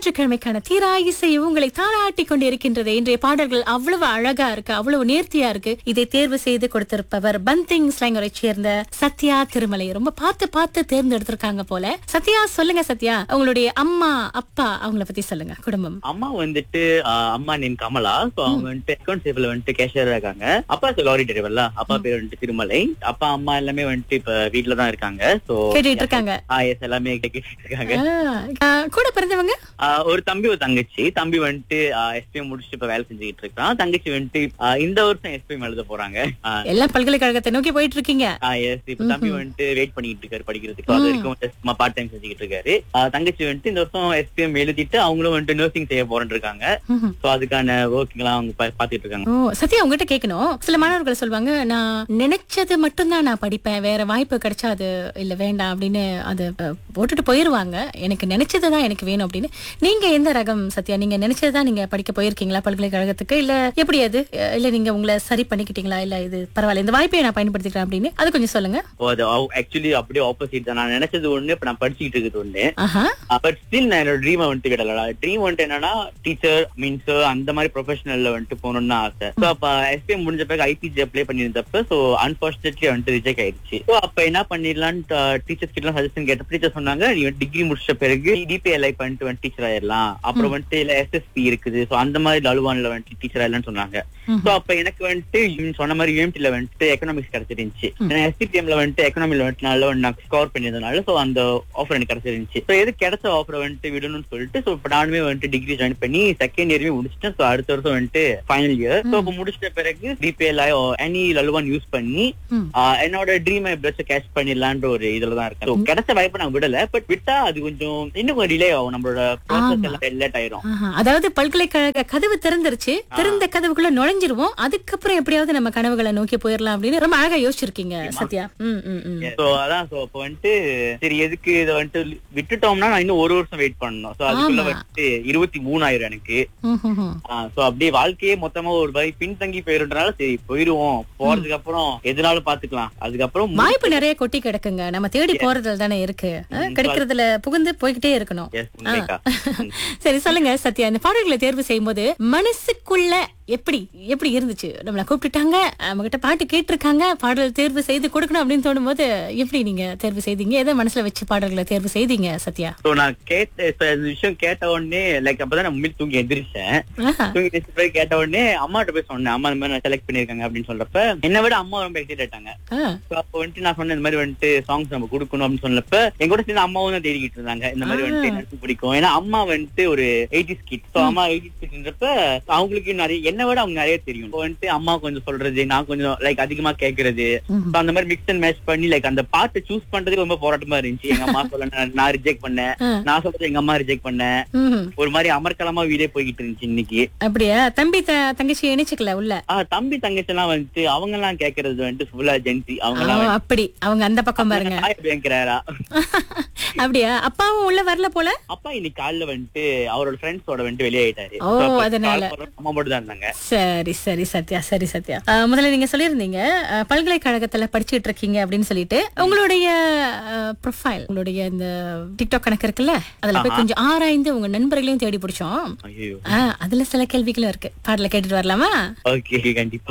ஞாயிற்றுக்கிழமைக்கான தீரா இசை உங்களை தாளாட்டி கொண்டு இருக்கின்றது இன்றைய பாடல்கள் அவ்வளவு அழகா இருக்கு அவ்வளவு நேர்த்தியா இருக்கு இதை தேர்வு செய்து கொடுத்திருப்பவர் பந்திங் ஸ்லாங்கரை சேர்ந்த சத்யா திருமலை ரொம்ப பார்த்து பார்த்து தேர்ந்தெடுத்திருக்காங்க போல சத்யா சொல்லுங்க சத்யா உங்களுடைய அம்மா அப்பா அவங்கள பத்தி சொல்லுங்க குடும்பம் அம்மா வந்துட்டு ஆஹ், அம்மா நேம் கமலா சோ அவங்க வந்துட்டு அக்கௌண்ட் சேஃப்ல வந்துட்டு கேஷியரா இருக்காங்க அப்பா லாரி டிரைவர்ல அப்பா பேர் வந்துட்டு திருமலை அப்பா அம்மா எல்லாமே வந்துட்டு இப்ப வீட்ல தான் இருக்காங்க சோ கேட்டுட்டு இருக்காங்க எஸ் எல்லாமே கேட்டுட்டு இருக்காங்க ஆ, கூட பிறந்தவங்க ஆஹ், ஒரு தம்பி ஒரு தங்கச்சி தம்பி வந்துட்டு எஸ்பிஎம் முடிச்சுட்டு இப்ப வேலை செஞ்சுக்கிட்டு இருக்கான் தங்கச்சி வந்துட்டு ஆஹ், இந்த வருஷம் எஸ்பிஎம் எழுத போறாங்க எல்லாம் பல்கலைக்கழகத்தை நோக்கி போயிட்டு இருக்கீங்க எஸ் இப்ப தம்பி வந்துட்டு வெயிட் பண்ணிட்டு இருக்காரு படிக்கிறதுக்கு So, அது வரைக்கும் just பார்ட் டைம் செஞ்சுக்கிட்டு இருக்காரு ஆஹ், தங்கச்சி வந்துட்டு இந்த வருஷம் எஸ்பிஎம் எழுதிட்டு அவங்களும் வந்துட்டு நர்சிங் செய்ய போறேன்னு இருக்காங்க ம்ஹும். சோ அதுக்கான ஒர்க் எல்லாம் அவங்க பா- பாத்துட்டு இருக்காங்க ஓ சத்யா உங்ககிட்ட கேட்கணும் சில மாணவர்கள் சொல்லுவாங்க நான் நினைச்சது மட்டும்தான் நான் படிப்பேன் வேற வாய்ப்பு கிடைச்சா அது இல்ல வேண்டாம் அப்படின்னு அதை அஹ், போட்டுட்டு போயிருவாங்க எனக்கு நினைச்சதுதான் எனக்கு வேணும் அப்படின்னு நீங்க எந்த ரகம் சத்யா நீங்க நினைச்சதுதான் நீங்க படிக்க போயிருக்கீங்களா பல்கலைக்கழகத்துக்கு இல்ல எப்படி அது அஹ், இல்ல நீங்க உங்களை சரி பண்ணிக்கிட்டீங்களா இல்ல இது பரவாயில்ல இந்த வாய்ப்பை நான் பயன்படுத்திக்கிறேன் அப்படின்னு அது கொஞ்சம் சொல்லுங்க ஓ, அது ஆக்சுவலி அப்படியே ஆப்போசிட் தான் நான் நினைச்சது ஒண்ணு இப்ப நான் படிச்சுக்கிட்டு இருக்குது ஒண்ணு ஆஹா பட் ஸ்டில் நான் என்னோட ட்ரீமை வந்துட்டு விடல ட்ரீம் வந்துட்டு என்னன்னா டீச்சர் மீன்ஸ் அந்த மாதிரி ப்ரொஃபஷனல்ல வந்துட்டு போகணும்னு ஆசை ஸோ அப்ப எஸ்பிஎம் முடிஞ்ச பிறகு ஐபிஜி அப்ளை பண்ணியிருந்தப்ப ஸோ அன்பார்ச்சுனேட்லி வந்துட்டு ரிஜெக்ட் ஆயிடுச்சு ஸோ அப்ப என்ன பண்ணிடலான்னு டீச்சர்ஸ் கிட்ட சஜஷன் கேட்ட டீச்சர் சொன்னாங்க நீ டிகிரி முடிச்ச பிறகு டிபிஎல்ஐ பண்ணிட்டு வந்து டீச்சர் ஆயிடலாம் அப்புறம் வந்துட்டு இல்ல எஸ்எஸ்பி இருக்குது ஸோ அந்த மாதிரி லலுவான்ல வந்துட்டு டீச்சர் ஆயிடலாம்னு சொன்னாங்க ம்ஹும். சோ அப்ப எனக்கு வந்துட்டு இவன் சொன்ன மாதிரி யூஎம்டில வந்துட்டு எக்கனாமிக்ஸ் கிடைச்சிருந்துச்சு எஸ்டிபிஎம்ல வந்துட்டு எக்கனாமில வந்துட்டு நல்ல நான் ஸ்கோர் பண்ணியிருந்தனால சோ அந்த ஆஃபர் எனக்கு கிடைச்சிருந்துச்சு சோ எது கிடைச்ச ஆஃபர் வந்துட்டு விடணும்னு சொல்லிட்டு சோ இப்ப நானுமே வந்துட்டு டிகிரி ஜாயின் பண்ணி செகண்ட் இயர்மே முடிச்சிட்டேன் சோ அடுத்த வருஷம் வந்துட்டு ஃபைனல் இயர் சோ இப்ப முடிச்சிட்ட பிறகு டிபிஎல் எனி லலுவான் யூஸ் பண்ணி ம். ஆஹ், என்னோட ட்ரீமை எப்படியாச்சும் கேஷ் பண்ணிடலான்ற ஒரு இதுல தான் இருக்கேன் So, கிடைச்ச வாய்ப்பை நான் விடல பட் விட்டா அது கொஞ்சம் இன்னும் கொஞ்சம் டிலே ஆகும் நம்மளோட ப்ராசஸ் எல்லாம் லேட் ஆயிரும் ஆஹா. அதாவது பல்கலைக்கழக கதவு திறந்துருச்சு திறந்த கதவுக்குள்ள நுழைஞ்சிருவோம் அதுக்கப்புறம் எப்படியாவது நம்ம கனவுகளை நோக்கி போயிடலாம் அப்படின்னு ரொம்ப அழகா யோசிச்சிருக்கீங்க சத்யா ம் ம் ம் சோ அதான் சோ அப்ப வந்துட்டு சரி எதுக்கு இதை வந்துட்டு விட்டுட்டோம்னா நான் இன்னும் ஒரு வருஷம் வெயிட் பண்ணணும் சோ அதுக்குள்ள ஆமா. வந்துட்டு இருபத்தி மூணாயிரம் எனக்கு ம், ம், ம். சோ அப்படியே வாழ்க்கையே மொத்தமா ஒரு மாதிரி பின்தங்கி போயிருன்றனால சரி போயிருவோம் போறதுக்கு அப்புறம் எதுனாலும் பாத்துக்கலாம் அதுக்கப்புறம் மு- வாய்ப்பு நிறைய கொட்டி கிடக்குங்க நம்ம தேடி போறதுல தானே இருக்கு அஹ், கிடைக்கிறதுல புகுந்து போய்கிட்டே இருக்கணும் Yes, உண்மைக்கா. ம். சரி சொல்லுங்க சத்யா இந்த பாடல்களை தேர்வு செய்யும்போது மனசுக்குள்ள எப்படி எப்படி இருந்துச்சு நம்மள கூப்பிட்டுட்டாங்க நம்ம கிட்ட பாட்டு கேட்டிருக்காங்க பாடல் தேர்வு செய்து கொடுக்கணும் அப்படின்னு தோணும் போது எப்படி நீங்க தேர்வு செய்தீங்க எதை மனசுல வச்சு பாடல்களை தேர்வு செய்தீங்க சத்யா சோ நான் கேட்ட இப்ப இந்த விஷயம் கேட்ட உடனே லைக் அப்பதான் நான் உண்மையில தூங்கி எந்திரிச்சேன் ஆஹா. தூங்கி எந்திரிச்ச பிறகு கேட்ட உடனே அம்மாட்ட போய் சொன்னேன் அம்மா இந்த மாதிரி நான் செலக்ட் பண்ணிருக்காங்க அப்படின்னு சொல்றப்ப என்னை விட அம்மா ரொம்ப எக்ஸைட் ஆயிட்டாங்க ஆ. So, அப்ப வந்துட்டு நான் சொன்னேன் இந்த மாதிரி வந்துட்டு சாங்ஸ் நம்ம கொடுக்கணும் அப்படின்னு சொன்னப்ப எங்க கூட சேர்ந்து அம்மாவும் தான் தேடிக்கிட்டு இருந்தாங்க இந்த மாதிரி வந்துட்டு எனக்கு பிடிக்கும் ஏன்னா அம்மா வந்துட்டு ஒரு எயிட்டி ஸ்கிட் சோ அம்மா எயிட்டி ஸ்கிட்ன்றப்ப அவங்களுக்கு நிறைய என்ன விட அவங்க நிறைய தெரியும் இப்போ வந்துட்டு அம்மா கொஞ்சம் சொல்றது நான் கொஞ்சம் லைக் அதிகமா கேக்குறது ம்ஹும். So, அந்த மாதிரி மிக்ஸ் அண்ட் மேட்ச் பண்ணி லைக் அந்த பாட்டை சூஸ் பண்றதுக்கு ரொம்ப போராட்டமா இருந்துச்சு எங்க அம்மா சொல்ல நான்- நான் ரிஜெக்ட் பண்ணேன் ஆ. நான் சொல்றது எங்க அம்மா ரிஜெக்ட் பண்ணேன் ம்ஹும். ஒரு மாதிரி அமர்க்கலமா வீடே போய்கிட்டு இருந்துச்சு இன்னைக்கு அப்படியா தம்பி த- தங்கச்சி இணைச்சுக்கல உள்ள ஆஹ் தம்பி தங்கச்சி எல்லாம் வந்துட்டு அவங்க எல்லாம் கேக்குறது வந்துட்டு ஃபுல்லா ஜென்சி அவங்க ஆ, எல்லாம் அப்படி அவங்க அந்த பக்கம் பாருங்க பேங்கிறாரா அப்படியா அப்பாவும் உள்ள வரல போல அப்பா இன்னைக்கு காலைல வந்துட்டு அவரோட ஃப்ரெண்ட்ஸோட வந்துட்டு வெளியாயிட்டாரு ஓ, So, அப்ப அதனால. call பண்ண அம்மா மட்டும் தான் இருந்தாங்க சரி சரி சத்யா சரி சத்யா அஹ், முதல்ல நீங்க சொல்லியிருந்தீங்க அஹ், பல்கலைக்கழகத்துல படிச்சுட்டு இருக்கீங்க அப்படின்னு சொல்லிட்டு உங்களுடைய ப்ரொஃபைல் உங்களுடைய இந்த டிக்டாக் கணக்கு இருக்குல்ல அதுல போய் கொஞ்சம் ஆராய்ந்து உங்க நண்பர்களையும் தேடி பிடிச்சோம் ஐயோ ஆஹ், அதுல சில கேள்விகளும் இருக்கு பாடல கேட்டுட்டு வரலாமா ஓகே கண்டிப்பா